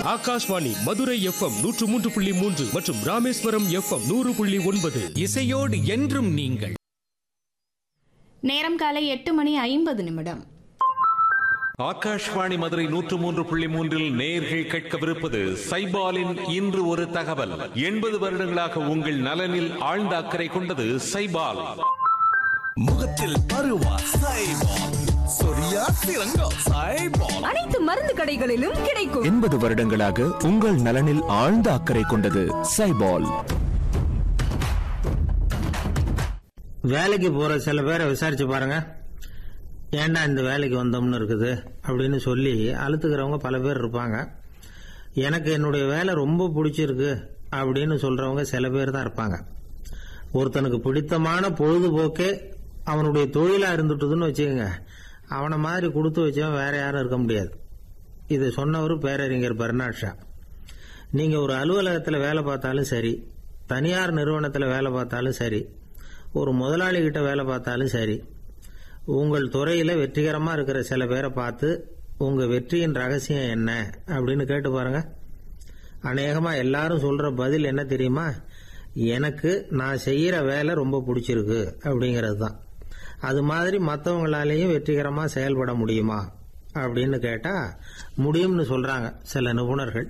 Akashvani Madurai FM நூற்று மூன்று புள்ளி மூன்று மற்றும் ராமேஸ்வரம் எஃப்எம் நூறு புள்ளி ஒன்பது இசையோடு என்றும் நீங்கள் நேரம் காலை எட்டு மணி ஐம்பது நிமிடம் ஆகாஷ்வாணி மதுரை நூற்று மூன்று புள்ளி மூன்றில் நேர்கள் கேட்கவிருப்பது சைபாலின் இன்று ஒரு தகவல் எண்பது வருடங்களாக உங்கள் நலனில் ஆழ்ந்த அக்கறை கொண்டது சைபால் முகத்தில் பருவா சைபால் சொரியா சிறங்கோ சைபால் அனைத்து மருந்து கடைகளிலும் கிடைக்கும் எண்பது வருடங்களாக உங்கள் நலனில் ஆழ்ந்த அக்கறை கொண்டது சைபால் வேலைக்கு போற சில பேரை விசாரிச்சு பாருங்க ஏன்டா இந்த வேலைக்கு வந்தோம்னு இருக்குது அப்படின்னு சொல்லி அழுத்துக்கிறவங்க பல பேர் இருப்பாங்க எனக்கு என்னுடைய வேலை ரொம்ப பிடிச்சிருக்கு அப்படின்னு சொல்றவங்க சில பேர் தான் இருப்பாங்க ஒருத்தனுக்கு பிடித்தமான பொழுதுபோக்கே அவனுடைய தொழிலா இருந்துட்டுதுன்னு வச்சுக்கோங்க அவனை மாதிரி கொடுத்து வச்சவன் வேற யாரும் இருக்க முடியாது இதை சொன்னவர் பேரறிஞர் பெர்னாட் ஷா நீங்க ஒரு அலுவலகத்தில் வேலை பார்த்தாலும் சரி தனியார் நிறுவனத்தில் வேலை பார்த்தாலும் சரி ஒரு முதலாளி கிட்ட வேலை பார்த்தாலும் சரி உங்கள் துறையில வெற்றிகரமா இருக்கிற சில பேரை பார்த்து உங்க வெற்றியின் ரகசியம் என்ன அப்படின்னு கேட்டு பாருங்க அநேகமா எல்லாரும் சொல்ற பதில் என்ன தெரியுமா எனக்கு நான் செய்யற வேலை ரொம்ப பிடிச்சிருக்கு அப்படிங்கிறது தான் அது மாதிரி மற்றவங்களாலேயும் வெற்றிகரமா செயல்பட முடியுமா அப்படின்னு கேட்டா முடியும்னு சொல்றாங்க சில நிபுணர்கள்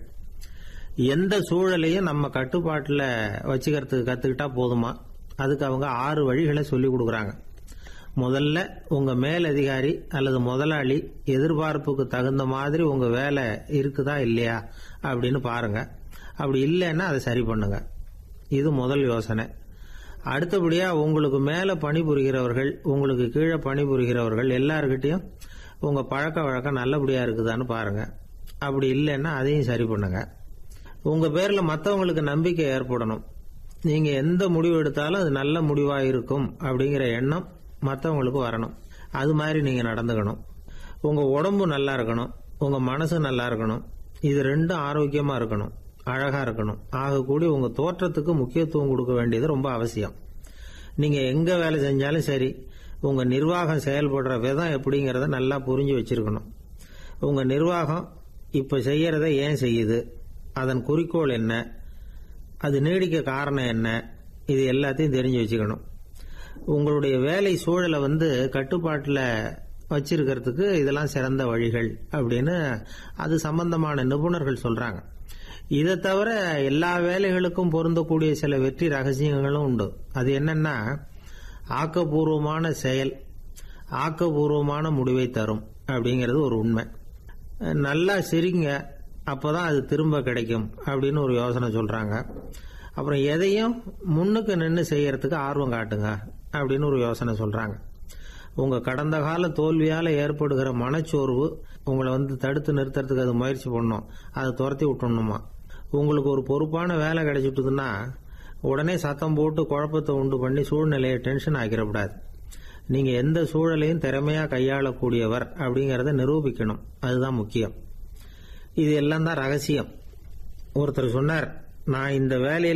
எந்த சூழலையும் நம்ம கட்டுப்பாட்டில் வச்சுக்கிறதுக்கு கற்றுக்கிட்டா போதுமா அதுக்கு அவங்க ஆறு வழிகளை சொல்லி கொடுக்குறாங்க முதல்ல உங்க மேலதிகாரி அல்லது முதலாளி எதிர்பார்ப்புக்கு தகுந்த மாதிரி உங்க வேலை இருக்குதா இல்லையா அப்படின்னு பாருங்க அப்படி இல்லைன்னா அதை சரி பண்ணுங்க இது முதல் யோசனை அடுத்தபடியா உங்களுக்கு மேல பணிபுரிகிறவர்கள் உங்களுக்கு கீழே பணிபுரிகிறவர்கள் எல்லார்கிட்டையும் உங்க பழக்க வழக்கம் நல்லபடியா இருக்குதான்னு பாருங்க அப்படி இல்லைன்னா அதையும் சரி பண்ணுங்க உங்க பேர்ல மற்றவங்களுக்கு நம்பிக்கை ஏற்படணும் நீங்க எந்த முடிவு எடுத்தாலும் அது நல்ல முடிவா இருக்கும் அப்படிங்கிற எண்ணம் மற்றவங்களுக்கு வரணும் அது மாதிரி நீங்க நடந்துக்கணும் உங்க உடம்பு நல்லா இருக்கணும் உங்க மனசு நல்லா இருக்கணும் இது ரெண்டும் ஆரோக்கியமா இருக்கணும் அழகா இருக்கணும் ஆகக்கூடி உங்க தோற்றத்துக்கு முக்கியத்துவம் கொடுக்க வேண்டியது ரொம்ப அவசியம் நீங்க எங்க வேலை செஞ்சாலும் சரி உங்க நிர்வாகம் செயல்படுற விதம் எப்படிங்கிறத நல்லா புரிஞ்சு வச்சிருக்கணும் உங்க நிர்வாகம் இப்ப செய்யறத ஏன் செய்யுது அதன் குறிக்கோள் என்ன அது நீடிக்க காரணம் என்ன இது எல்லாத்தையும் தெரிஞ்சு வச்சுக்கணும் உங்களுடைய வேலை சூழலை வந்து கட்டுப்பாட்டில் வச்சிருக்கிறதுக்கு இதெல்லாம் சிறந்த வழிகள் அப்படின்னு அது சம்பந்தமான நிபுணர்கள் சொல்றாங்க இதை தவிர எல்லா வேலைகளுக்கும் பொருந்தக்கூடிய சில வெற்றி ரகசியங்களும் உண்டு அது என்னன்னா ஆக்கப்பூர்வமான செயல் ஆக்கப்பூர்வமான முடிவை தரும் அப்படிங்கிறது ஒரு உண்மை நல்லா சிரிங்க அப்பதான் அது திரும்ப கிடைக்கும் அப்படின்னு ஒரு யோசனை சொல்றாங்க அப்புறம் எதையும் முன்னுக்கு நின்று செய்யறதுக்கு ஆர்வம் காட்டுங்க அப்படின்னு ஒரு யோசனை சொல்றாங்க உங்க கடந்த கால தோல்வியால ஏற்படுகிற மனச்சோர்வு உங்களை வந்து தடுத்து நிறுத்துறதுக்கு அது முயற்சி பண்ணும் அதை துரத்தி விட்டுணுமா உங்களுக்கு ஒரு பொறுப்பான வேலை கிடைச்சிட்டுதுன்னா உடனே சத்தம் போட்டு குழப்பத்தை உண்டு பண்ணி சூழ்நிலையை டென்ஷன் ஆக்கிடக்கூடாது நீங்க எந்த சூழலையும் திறமையா கையாளக்கூடியவர் அப்படிங்கறத நிரூபிக்கணும் அதுதான் முக்கியம் இது எல்லாம் தான் ரகசியம் ஒருத்தர் சொன்னார் நான் இந்த வேலையில